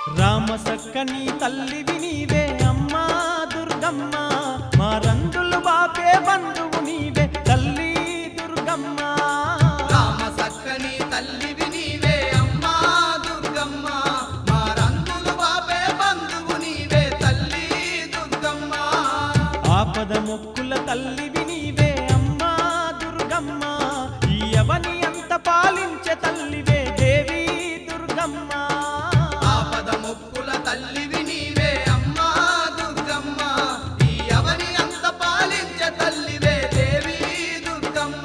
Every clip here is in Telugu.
రామ సక్కని తల్లివి నీవే అమ్మా దుర్గమ్మ మా రంగులు బాపే బంధువు నీవే తల్లి దుర్గమ్మ రామ సక్కని తల్లివి నీవే అమ్మా దుర్గమ్మ మా రంగులు బాబే బంధువు నీవే తల్లి దుర్గమ్మ ఆపద మొక్కుల తల్లివి నీవే అమ్మా దుర్గమ్మ ఈ అవని అంత పాలించే తల్లివే దేవి దుర్గమ్మ ఆపద మొక్కుల తల్లివి నీవే అమ్మా దుర్గమ్మ ఈ అవని అంత పాలించే తల్లివే దేవి దుర్గమ్మ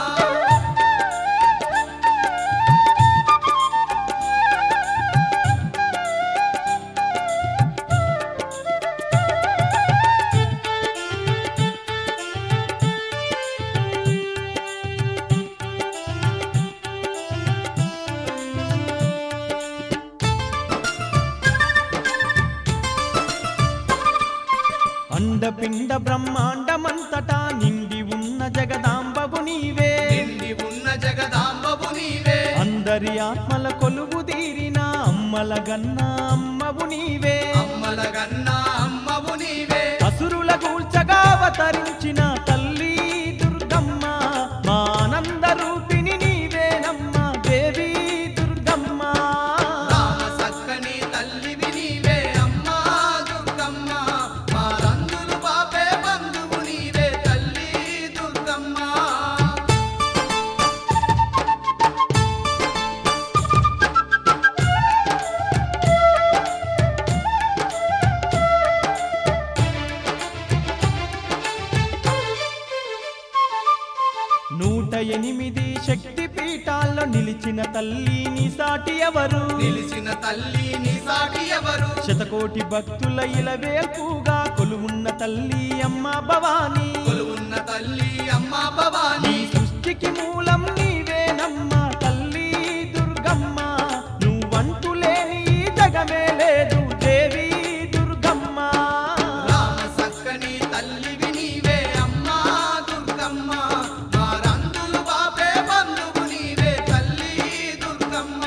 అండపిండ బ్రహ్మాండమంతటా నిండి ఉన్న జగదాంబవు నీవే నిండి ఉన్న జగదాంబవు నీవే అందరి ఆత్మల కొలువు తీరిన అమ్మల గన్న అమ్మవు నీవే అమ్మల గన్నా అమ్మవు నీవే అసురుల కూల్చగా అవతరించిన తల్లి దుర్గమ్మ మా ఆనంద రూపిణి నీవేనమ్మ దేవి దుర్గమ్మ రామ సక్కని తల్లివి నీవే అమ్మా దుర్గమ్మ మా రంగులు బాపే బంధువు నీవే తల్లి దుర్గమ్మ నూట ఎనిమిది శక్తి పీఠాల్లో నిలిచిన తల్లి నీ సాటి ఎవరు నిలిచిన తల్లి నీ సాటి ఎవరు శతకోటి భక్తుల ఇలవేల్పుగా కొలువున్న తల్లి అమ్మ భవానీ కొలువున్న తల్లి అమ్మా భవానీ ఈ సృష్టికి మూలం నీవేనమ్మ తల్లి దుర్గమ్మ నువ్వంటూ లేని ఈ జగమే లేదు దేవి దుర్గమ్మ రామ సక్కని తల్లివి నీవే అమ్మా దుర్గమ్మ మా రంగులు బాపే బంధువు నీవే తల్లి దుర్గమ్మ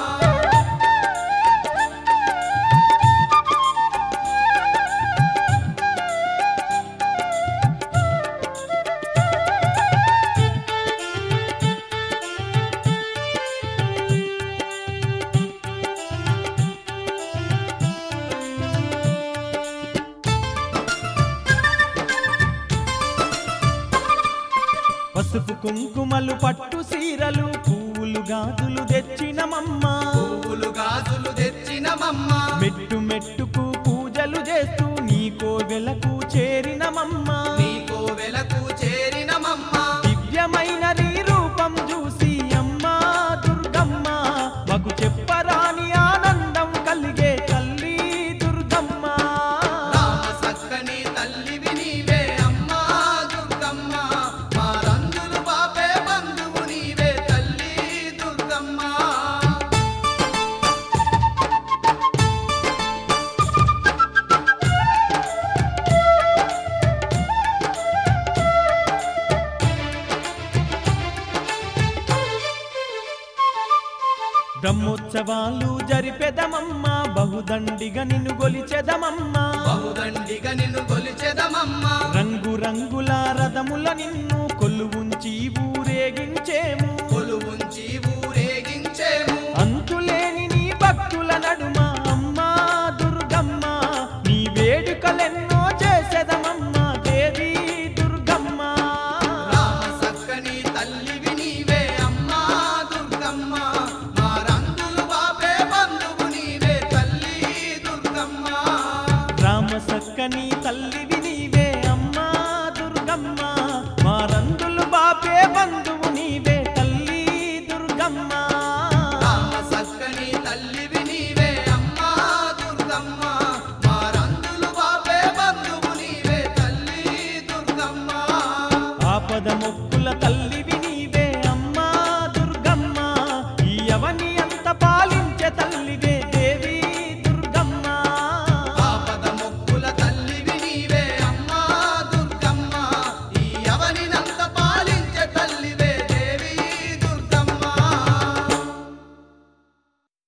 పసుపు కుంకుమలు పట్టు సీరలు పువ్వులు గాజులు తెచ్చినమమ్మ పువ్వులు గాజులు తెచ్చినమమ్మ మెట్టు మెట్టుకు పూజలు చేస్తూ నీ కోవెలకు చేరినమమ్మ నీకో వెలకు చేరినమమ్మ దివ్యమైన నీ రూపం చూసి అమ్మా దుర్గమ్మ మగు చెప్పరాని ఆనందం కలిగే తల్లి దుర్గమ్మ రామ సక్కని తల్లివి నీవే అమ్మా దుర్గమ్మ మా రంగులు బాపే బంధువు నీవే తల్లి దుర్గమ్మ బ్రహ్మోత్సవాలు జరిపెదమమ్మ బహుదండిగా నిన్ను గొలిచెదమమ్మ బహుదండిగా నిన్ను కొలిచెదమమ్మ రంగు రంగుల రథముల నిన్ను కొలువుంచి ఊరేగించేము